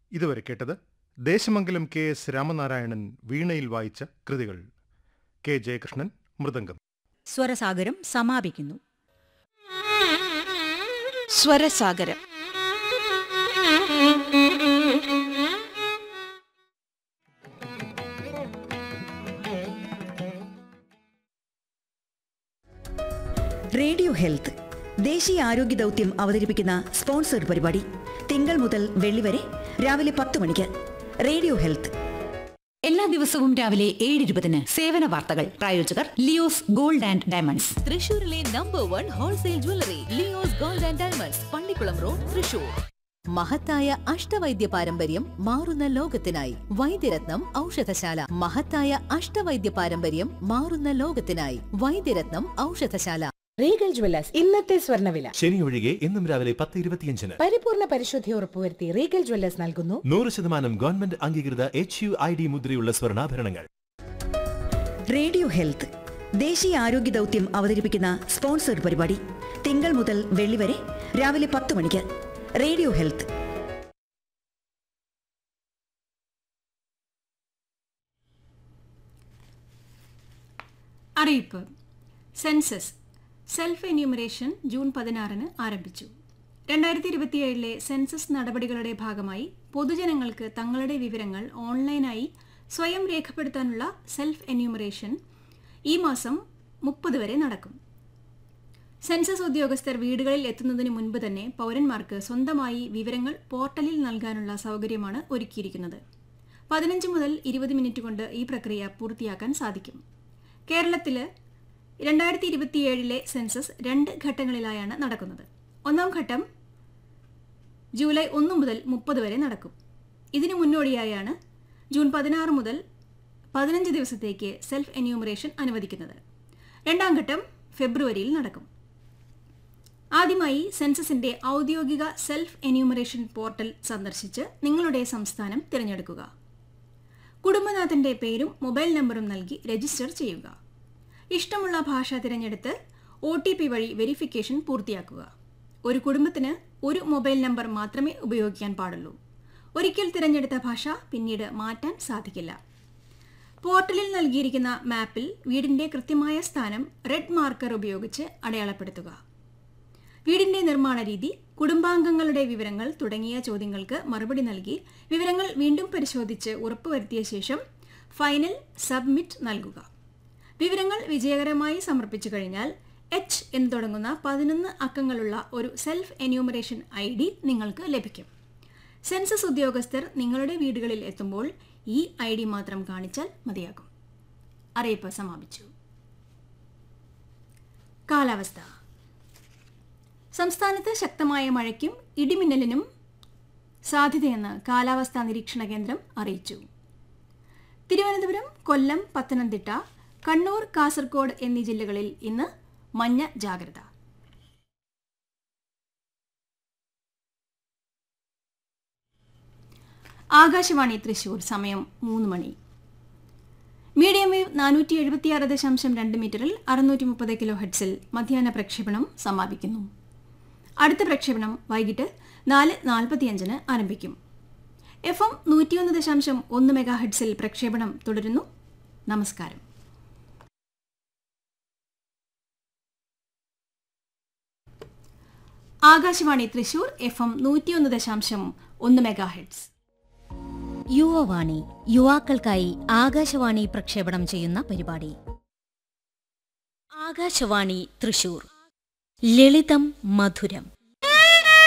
ഇതുവരെ കേട്ടത് Desamangalam K S Ramanarayanan വീണയിൽ വായിച്ച കൃതികൾ കെ ജയകൃഷ്ണൻ മൃദംഗം സ്വരസാഗരം സമാപിക്കുന്നു സ്വരസാഗരം റേഡിയോ ഹെൽത്ത് ദേശീയ ആരോഗ്യ ദൗത്യം അവതരിപ്പിക്കുന്ന സ്പോൺസർഡ് പരിപാടി തിങ്കൾ മുതൽ വെള്ളി വരെ രാവിലെ പത്ത് മണിക്ക് റേഡിയോ ഹെൽത്ത് എല്ലാ ദിവസവും രാവിലെ ഏഴ് ഇരുപതിന് സേവന വാർത്തകൾ പ്രായോജകർ ലിയോസ് ഗോൾഡ് ആൻഡ് ഡയമണ്ട്സ് തൃശൂരിലെ number one wholesale jewellery Leo's Gold and Diamonds Pallikulam road Thrissur മഹത്തായ അഷ്ടവൈദ്യ പാരമ്പര്യം മാറുന്ന ലോകത്തിനായി വൈദ്യരത്നം ഔഷധശാല മഹത്തായ അഷ്ടവൈദ്യ പാരമ്പര്യം മാറുന്ന ലോകത്തിനായി വൈദ്യരത്നം ഔഷധശാല റീഗൽ ജ്വല്ലേഴ്സ് ഇന്നത്തെ സ്വർണ്ണവില ശനി ഒഴികെ എന്നും രാവിലെ പത്ത് ഇരുപത്തിയഞ്ചിന് പരിപൂർണ പരിശുദ്ധി ഉറപ്പുവരുത്തി റീഗൽ ജ്വല്ലേഴ്സ് നൽകുന്നു നൂറ് ശതമാനം ഗവൺമെന്റ് അംഗീകൃത എച്ച് യു ഐ ഡി മുദ്രയുള്ള സ്വർണ്ണാഭരണങ്ങൾ റേഡിയോ ഹെൽത്ത് ദേശീയ ആരോഗ്യ ദൗത്യം അവതരിപ്പിക്കുന്ന സ്പോൺസർഡ് പരിപാടി തിങ്കൾ മുതൽ വെള്ളി വരെ രാവിലെ പത്ത് മണിക്ക് റേഡിയോ ഹെൽത്ത് അറിയിപ്പ് സെൻസസ് സെൽഫ് എന്യൂമറേഷൻ ജൂൺ പതിനാറിന് ആരംഭിച്ചു രണ്ടായിരത്തി ഇരുപത്തിയേഴിലെ സെൻസസ് നടപടികളുടെ ഭാഗമായി പൊതുജനങ്ങൾക്ക് തങ്ങളുടെ വിവരങ്ങൾ ഓൺലൈനായി സ്വയം രേഖപ്പെടുത്താനുള്ള സെൽഫ് എന്യൂമറേഷൻ ഈ മാസം മുപ്പത് വരെ നടക്കും സെൻസസ് ഉദ്യോഗസ്ഥർ വീടുകളിൽ എത്തുന്നതിന് മുൻപ് തന്നെ പൗരന്മാർക്ക് സ്വന്തമായി വിവരങ്ങൾ പോർട്ടലിൽ നൽകാനുള്ള സൗകര്യമാണ് ഒരുക്കിയിരിക്കുന്നത് പതിനഞ്ച് മുതൽ ഇരുപത് മിനിറ്റ് കൊണ്ട് ഈ പ്രക്രിയ പൂർത്തിയാക്കാൻ സാധിക്കും കേരളത്തിൽ രണ്ടായിരത്തി ഇരുപത്തിയേഴിലെ സെൻസസ് രണ്ട് ഘട്ടങ്ങളിലായാണ് നടക്കുന്നത് ഒന്നാം ഘട്ടം ജൂലൈ ഒന്ന് മുതൽ മുപ്പത് വരെ നടക്കും ഇതിനു മുന്നോടിയായാണ് ജൂൺ പതിനാറ് മുതൽ പതിനഞ്ച് ദിവസത്തേക്ക് സെൽഫ് എന്യൂമറേഷൻ അനുവദിക്കുന്നത് രണ്ടാം ഘട്ടം ഫെബ്രുവരിയിൽ നടക്കും ആദ്യമായി സെൻസസിന്റെ ഔദ്യോഗിക സെൽഫ് എന്യൂമറേഷൻ പോർട്ടൽ സന്ദർശിച്ച് നിങ്ങളുടെ സംസ്ഥാനം തിരഞ്ഞെടുക്കുക കുടുംബനാഥന്റെ പേരും മൊബൈൽ നമ്പറും നൽകി രജിസ്റ്റർ ചെയ്യുക ഇഷ്ടമുള്ള ഭാഷ തിരഞ്ഞെടുത്ത് ഒ ടി പി വഴി വെരിഫിക്കേഷൻ പൂർത്തിയാക്കുക ഒരു കുടുംബത്തിന് ഒരു മൊബൈൽ നമ്പർ മാത്രമേ ഉപയോഗിക്കാൻ പാടുള്ളൂ ഒരിക്കൽ തിരഞ്ഞെടുത്ത ഭാഷ പിന്നീട് മാറ്റാൻ സാധിക്കില്ല പോർട്ടലിൽ നൽകിയിരിക്കുന്ന മാപ്പിൽ വീടിന്റെ കൃത്യമായ സ്ഥാനം റെഡ് മാർക്കർ ഉപയോഗിച്ച് അടയാളപ്പെടുത്തുക വീടിന്റെ നിർമ്മാണ രീതി കുടുംബാംഗങ്ങളുടെ വിവരങ്ങൾ തുടങ്ങിയ ചോദ്യങ്ങൾക്ക് മറുപടി നൽകി വിവരങ്ങൾ വീണ്ടും പരിശോധിച്ച് ഉറപ്പുവരുത്തിയ ശേഷം ഫൈനൽ സബ്മിറ്റ് നൽകുക വിവരങ്ങൾ വിജയകരമായി സമർപ്പിച്ചു കഴിഞ്ഞാൽ എച്ച് എന്ന് തുടങ്ങുന്ന പതിനൊന്ന് അക്കങ്ങളുള്ള ഒരു സെൽഫ് എന്യൂമറേഷൻ ഐ ഡി നിങ്ങൾക്ക് ലഭിക്കും സെൻസസ് ഉദ്യോഗസ്ഥർ നിങ്ങളുടെ വീടുകളിൽ എത്തുമ്പോൾ ഈ ഐ ഡി മാത്രം കാണിച്ചാൽ മതിയാകും അറിയിപ്പ് സമാപിച്ചു കാലാവസ്ഥ സംസ്ഥാനത്ത് ശക്തമായ മഴയ്ക്കും ഇടിമിന്നലിനും സാധ്യതയെന്ന് കാലാവസ്ഥാ നിരീക്ഷണ കേന്ദ്രം അറിയിച്ചു തിരുവനന്തപുരം കൊല്ലം പത്തനംതിട്ട കണ്ണൂർ കാസർഗോഡ് എന്നീ ജില്ലകളിൽ ഇന്ന് മഞ്ഞ ജാഗ്രത ആകാശവാണി തൃശൂർ സമയം മൂന്ന് മണി മീഡിയം വേവ് നാനൂറ്റി എഴുപത്തിയാറ് ദശാംശം രണ്ട് മീറ്ററിൽ അറുന്നൂറ്റി മുപ്പത് കിലോ ഹെഡ്സിൽ മധ്യാഹ്ന പ്രക്ഷേപണം സമാപിക്കുന്നു അടുത്ത പ്രക്ഷേപണം വൈകിട്ട് നാല് നാൽപ്പത്തിയഞ്ചിന് ആരംഭിക്കും എഫ് എം നൂറ്റിയൊന്ന് ദശാംശം ഒന്ന് മെഗാ ഹെഡ്സിൽ പ്രക്ഷേപണം തുടരുന്നു നമസ്കാരം ആകാശവാണി തൃശൂർ എഫ് എം നൂറ്റിയൊന്ന് ദശാംശം ഒന്ന് മെഗാ ഹെഡ്സ് യുവവാണി യുവാക്കൾക്കായി ആകാശവാണി പ്രക്ഷേപണം ചെയ്യുന്ന പരിപാടി ആകാശവാണി തൃശൂർ ലളിതം മധുരം